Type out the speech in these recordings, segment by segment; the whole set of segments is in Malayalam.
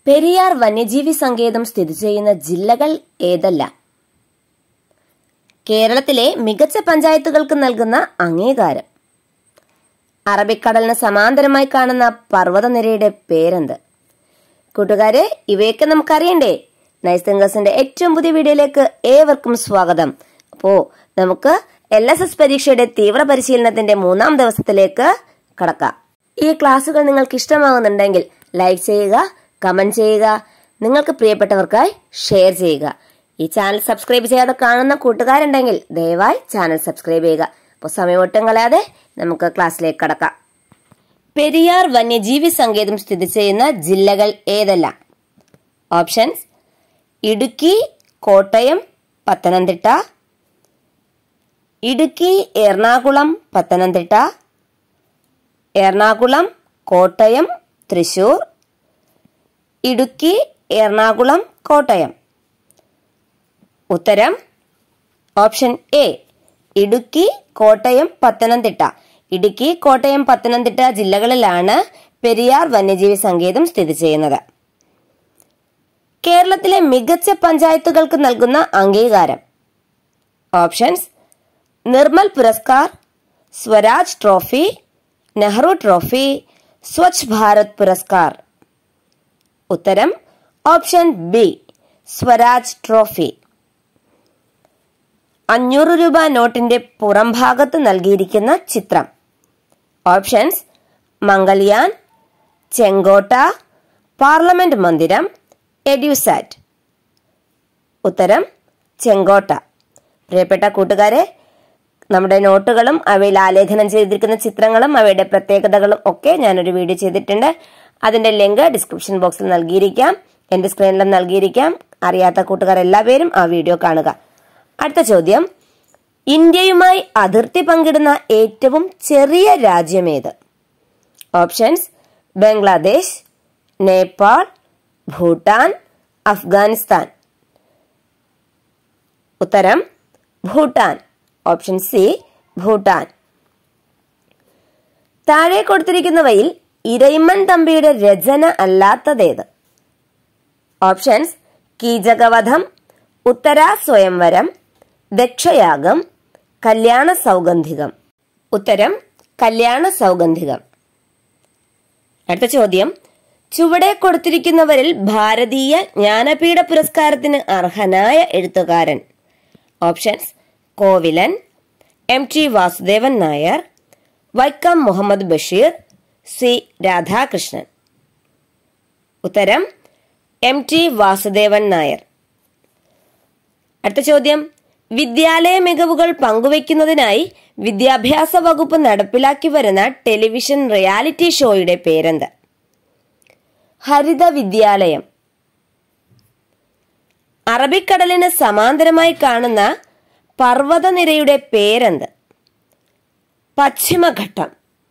പെരിയാർ വന്യജീവി സങ്കേതം സ്ഥിതി ചെയ്യുന്ന ജില്ലകൾ ഏതെല്ലാം കേരളത്തിലെ മികച്ച പഞ്ചായത്തുകൾക്ക് നൽകുന്ന അംഗീകാരം അറബിക്കടലിന് സമാന്തരമായി കാണുന്ന പർവ്വതനിരയുടെ പേരെന്ത് കൂട്ടുകാരെ ഇവയൊക്കെ നമുക്കറിയണ്ടേ നൈസ് തിങ്കേഴ്സിന്റെ ഏറ്റവും പുതിയ വീഡിയോയിലേക്ക് ഏവർക്കും സ്വാഗതം അപ്പോ നമുക്ക് എൽ എസ് എസ് പരീക്ഷയുടെ തീവ്ര പരിശീലനത്തിന്റെ മൂന്നാം ദിവസത്തിലേക്ക് കടക്കാം ഈ ക്ലാസ്സുകൾ നിങ്ങൾക്ക് ഇഷ്ടമാകുന്നുണ്ടെങ്കിൽ ലൈക്ക് ചെയ്യുക കമന്റ് ചെയ്യുക നിങ്ങൾക്ക് പ്രിയപ്പെട്ടവർക്കായി ഷെയർ ചെയ്യുക ഈ ചാനൽ സബ്സ്ക്രൈബ് ചെയ്യാതെ കാണുന്ന കൂട്ടുകാരുണ്ടെങ്കിൽ ദയവായി ചാനൽ സബ്സ്ക്രൈബ് ചെയ്യുക അപ്പോൾ സമയമൊട്ടും കളയാതെ നമുക്ക് ക്ലാസ്സിലേക്ക് കടക്കാം പെരിയാർ വന്യജീവി സങ്കേതം സ്ഥിതി ചെയ്യുന്ന ജില്ലകൾ ഏതെല്ലാം ഓപ്ഷൻസ് ഇടുക്കി കോട്ടയം പത്തനംതിട്ട ഇടുക്കി എറണാകുളം പത്തനംതിട്ട എറണാകുളം കോട്ടയം തൃശൂർ ഇടുക്കി എറണാകുളം കോട്ടയം ഉത്തരം ഓപ്ഷൻ എ ഇടുക്കി കോട്ടയം പത്തനംതിട്ട ഇടുക്കി കോട്ടയം പത്തനംതിട്ട ജില്ലകളിലാണ് പെരിയാർ വന്യജീവി സങ്കേതം സ്ഥിതി ചെയ്യുന്നത് കേരളത്തിലെ മികച്ച പഞ്ചായത്തുകൾക്ക് നൽകുന്ന അംഗീകാരം options Nirmal Puraskar Swaraj trophy Nehru trophy Swachh Bharat Puraskar ഉത്തരം ഓപ്ഷൻ ബി സ്വരാജ് ട്രോഫി അഞ്ഞൂറ് രൂപ നോട്ടിന്റെ പുറംഭാഗത്ത് നൽകിയിരിക്കുന്ന ചിത്രം ഓപ്ഷൻസ് മംഗൾയാൻ ചെങ്കോട്ട പാർലമെന്റ് മന്ദിരം എഡ്യൂസാറ്റ് ഉത്തരം ചെങ്കോട്ട പ്രിയപ്പെട്ട കൂട്ടുകാരെ നമ്മുടെ നോട്ടുകളും അവയിൽ ആലേഖനം ചെയ്തിരിക്കുന്ന ചിത്രങ്ങളും അവയുടെ പ്രത്യേകതകളും ഒക്കെ ഞാനൊരു വീഡിയോ ചെയ്തിട്ടുണ്ട് അതിന്റെ ലിങ്ക് ഡിസ്ക്രിപ്ഷൻ ബോക്സിൽ നൽകിയിരിക്കാം എന്റെ സ്ക്രീനിലും നൽകിയിരിക്കാം അറിയാത്ത കൂട്ടുകാർ എല്ലാവരും ആ വീഡിയോ കാണുക അടുത്ത ചോദ്യം ഇന്ത്യയുമായി അതിർത്തി പങ്കിടുന്ന ഏറ്റവും ചെറിയ രാജ്യമേത് ഓപ്ഷൻസ് ബംഗ്ലാദേശ് നേപ്പാൾ ഭൂട്ടാൻ അഫ്ഗാനിസ്ഥാൻ ഉത്തരം ഭൂട്ടാൻ ഓപ്ഷൻ സി ഭൂട്ടാൻ താഴെ കൊടുത്തിരിക്കുന്നവയിൽ ഇരയിമ്മൻ തമ്പിയുടെ രചന അല്ലാത്തതേത് ഓപ്ഷൻസ് കീചകവധം ഉത്തരാ സ്വയംവരം ദക്ഷയാഗം കല്യാണ സൗഗന്ധികം ഉത്തരം കല്യാണ സൗഗന്ധികം അടുത്ത ചോദ്യം ചുവടെ കൊടുത്തിരിക്കുന്നവരിൽ ഭാരതീയ ജ്ഞാനപീഠ പുരസ്കാരത്തിന് അർഹനായ എഴുത്തുകാരൻ options Kovilan M T Vasudevan Nair Vaikom Muhammad Basheer C Radhakrishnan ഉത്തരം എം ടി വാസുദേവൻ നായർ അടുത്ത ചോദ്യം വിദ്യാലയ മികവുകൾ പങ്കുവയ്ക്കുന്നതിനായി വിദ്യാഭ്യാസ വകുപ്പ് നടപ്പിലാക്കി വരുന്ന ടെലിവിഷൻ റിയാലിറ്റി ഷോയുടെ പേരെന്ത് ഹരിത വിദ്യാലയം അറബിക്കടലിന് സമാന്തരമായി കാണുന്ന പർവ്വതനിരയുടെ പേരെന്ത് പശ്ചിമഘട്ടം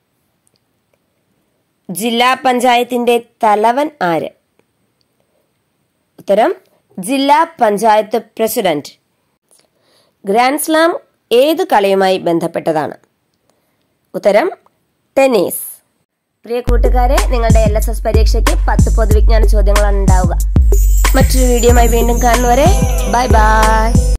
ജില്ലാ പഞ്ചായത്തിന്റെ തലവൻ ആര് ഉത്തരം ജില്ലാ പഞ്ചായത്ത് പ്രസിഡന്റ് ഗ്രാൻഡ് സ്ലാം ഏത് കളിയുമായി ബന്ധപ്പെട്ടതാണ് ഉത്തരം ടെന്നീസ് പ്രിയ കൂട്ടുകാരെ നിങ്ങളുടെ എൽ എസ് എസ് പരീക്ഷയ്ക്ക് പത്ത് പൊതുവിജ്ഞാന ചോദ്യങ്ങളാണ് ഉണ്ടാവുക മറ്റൊരു വീഡിയോയുമായി വീണ്ടും കാണുന്നവരെ ബൈ ബൈ